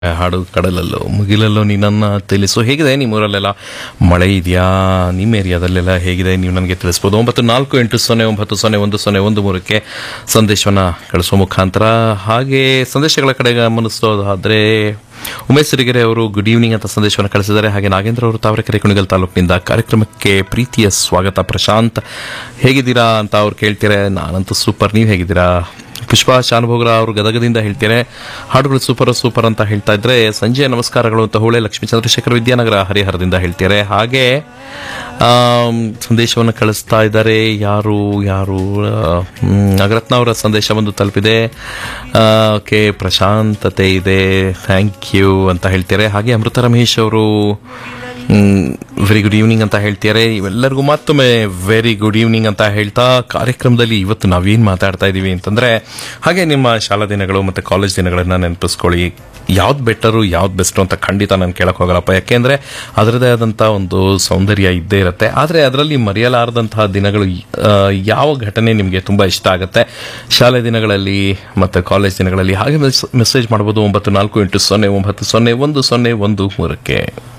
ಹಾಡು ಕಡಲಲ್ಲೋ ಮುಗಿಲಲ್ಲೋ ನೀನನ್ನ ತಿಳಿಸು ಹೇಗಿದೆ ನಿಮ್ಮೂರಲ್ಲೆಲ್ಲ ಮಳೆ ಇದೆಯಾ ನಿಮ್ಮ ಏರಿಯಾದಲ್ಲೆಲ್ಲ ಹೇಗಿದೆ ನೀವು ನನಗೆ ತಿಳಿಸ್ಬೋದು ಒಂಬತ್ತು ನಾಲ್ಕು ಎಂಟು ಸೊನ್ನೆ ಒಂಬತ್ತು ಸೊನ್ನೆ ಒಂದು ಸೊನ್ನೆ ಒಂದು ಮೂರಕ್ಕೆ ಸಂದೇಶವನ್ನ ಕಳಿಸುವ ಮುಖಾಂತರ ಹಾಗೆ ಸಂದೇಶಗಳ ಕಡೆ ಗಮನಿಸೋದಾದ್ರೆ ಉಮೇಶ್ ಸಿರಿಗೆರೆ ಅವರು ಗುಡ್ ಈವ್ನಿಂಗ್ ಅಂತ ಸಂದೇಶವನ್ನು ಕಳಿಸಿದ್ದಾರೆ ಹಾಗೆ ನಾಗೇಂದ್ರ ಅವರು ತಾವರೆಕೆರೆ ಕುಣಿಗಲ್ ತಾಲೂಕಿನಿಂದ ಕಾರ್ಯಕ್ರಮಕ್ಕೆ ಪ್ರೀತಿಯ ಸ್ವಾಗತ ಪ್ರಶಾಂತ್ ಹೇಗಿದ್ದೀರಾ ಅಂತ ಅವ್ರು ಕೇಳ್ತಾರೆ ನಾನಂತೂ ಸೂಪರ್ ನೀವು ಹೇಗಿದ್ದೀರಾ ಪುಷ್ಪಾ ಶಾನುಭೋಗರ ಅವರು ಗದಗದಿಂದ ಹೇಳ್ತಾರೆ ಹಾಡುಗಳು ಸೂಪರ್ ಸೂಪರ್ ಅಂತ ಹೇಳ್ತಾ ಇದ್ರೆ ಸಂಜೆ ನಮಸ್ಕಾರಗಳು ಅಂತ ಹೋಳೆ ಲಕ್ಷ್ಮೀ ಚಂದ್ರಶೇಖರ್ ವಿದ್ಯಾನಗರ ಹರಿಹರದಿಂದ ಹೇಳ್ತಾರೆ ಹಾಗೆ ಆಮ್, ಸಂದೇಶವನ್ನು ಕಳಿಸ್ತಾ ಇದ್ದಾರೆ ಯಾರು ಯಾರು ಆ, ಹ್ಮ್, ನಾಗರತ್ನ ಅವರ ಸಂದೇಶ ಒಂದು ತಲುಪಿದೆ ಆ, ಓಕೆ ಪ್ರಶಾಂತತೆ ಇದೆ ಥ್ಯಾಂಕ್ ಯು ಅಂತ ಹೇಳ್ತಾರೆ ಹಾಗೆ ಅಮೃತ ರಮೇಶ್ ಅವರು ವೆರಿ ಗುಡ್ ಈವ್ನಿಂಗ್ ಅಂತ ಹೇಳ್ತಾರೆ ಇವೆಲ್ಲರಿಗೂ ಮತ್ತೊಮ್ಮೆ ವೆರಿ ಗುಡ್ ಈವ್ನಿಂಗ್ ಅಂತ ಹೇಳ್ತಾ ಕಾರ್ಯಕ್ರಮದಲ್ಲಿ ಇವತ್ತು ನಾವೇನು ಮಾತಾಡ್ತಾ ಇದ್ದೀವಿ ಅಂತಂದ್ರೆ ಹಾಗೆ ನಿಮ್ಮ ಶಾಲಾ ದಿನಗಳು ಮತ್ತು ಕಾಲೇಜ್ ದಿನಗಳನ್ನ ನೆನಪಿಸ್ಕೊಳ್ಳಿ ಯಾವ್ದು ಬೆಟರು ಯಾವ್ದು ಬೆಸ್ಟು ಅಂತ ಖಂಡಿತ ನಾನು ಕೇಳಕ್ ಹೋಗಲ್ಲಪ್ಪ ಯಾಕೆಂದ್ರೆ ಅದರದೇ ಆದಂಥ ಒಂದು ಸೌಂದರ್ಯ ಇದ್ದೇ ಇರುತ್ತೆ ಆದರೆ ಅದರಲ್ಲಿ ಮರೆಯಲಾರದಂತಹ ದಿನಗಳು ಆ, ಯಾವ ಘಟನೆ ನಿಮಗೆ ತುಂಬ ಇಷ್ಟ ಆಗುತ್ತೆ ಶಾಲೆ ದಿನಗಳಲ್ಲಿ ಮತ್ತು ಕಾಲೇಜ್ ದಿನಗಳಲ್ಲಿ ಹಾಗೆ ಮೆಸೇಜ್ ಮಾಡ್ಬೋದು ಒಂಬತ್ತು ನಾಲ್ಕು ಎಂಟು ಸೊನ್ನೆ ಒಂಬತ್ತು ಸೊನ್ನೆ ಒಂದು ಸೊನ್ನೆ ಒಂದು ಮೂರಕ್ಕೆ